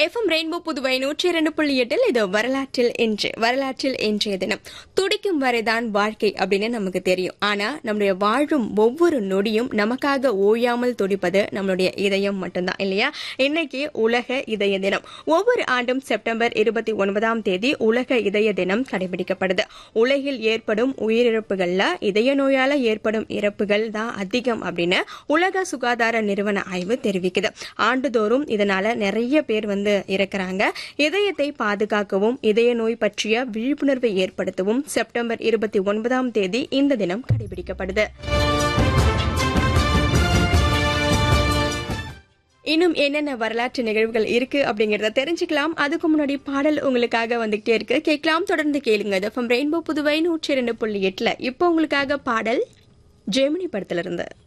FM rainbow Puduvai நூற்றி இரண்டு புள்ளி எட்டில் இது வரலாற்றில் இன்று வரலாற்றில் இன்றைய தினம் துடிக்கும் வரைதான் வாழ்க்கை அப்படின்னு நமக்கு தெரியும் ஆனா நம்முடைய வாழும் ஒவ்வொரு நொடியும் நமக்காக ஓயாமல் துடிப்பது நம்மளுடைய இதயம் மட்டும்தான் இல்லையா இன்னைக்கு உலக இதய தினம் ஒவ்வொரு ஆண்டும் செப்டம்பர் இருபத்தி ஒன்பதாம் தேதி உலக இதய தினம் கடைபிடிக்கப்படுது உலகில் ஏற்படும் உயிரிழப்புகள்ல இதய நோயால ஏற்படும் இறப்புகள் தான் அதிகம் அப்படின்னு உலக சுகாதார நிறுவன ஆய்வு தெரிவிக்குது ஆண்டுதோறும் இதனால நிறைய பேர் வந்து இறக்குறாங்க இதயத்தை பாதுகாக்கவும் இதய நோய் பற்றிய விழிப்புணர்வை ஏற்படுத்தவும் செப்டம்பர் இருபத்தி ஒன்பதாம் தேதி இந்த தினம் கடைபிடிக்கப்படுது இன்னும் என்னென்ன வரலாற்று நிகழ்வுகள் இருக்கு அப்படிங்கறத தெரிஞ்சுக்கலாம் அதுக்கு முன்னாடி பாடல் உங்களுக்காக வந்துகிட்டே இருக்கு கேட்கலாம் தொடர்ந்து கேளுங்க இது ரெயின்போ புதுவை நூற்றி இரண்டு புள்ளி எட்டுல இப்போ உங்களுக்காக பாடல் ஜெமினி படத்துல இருந்து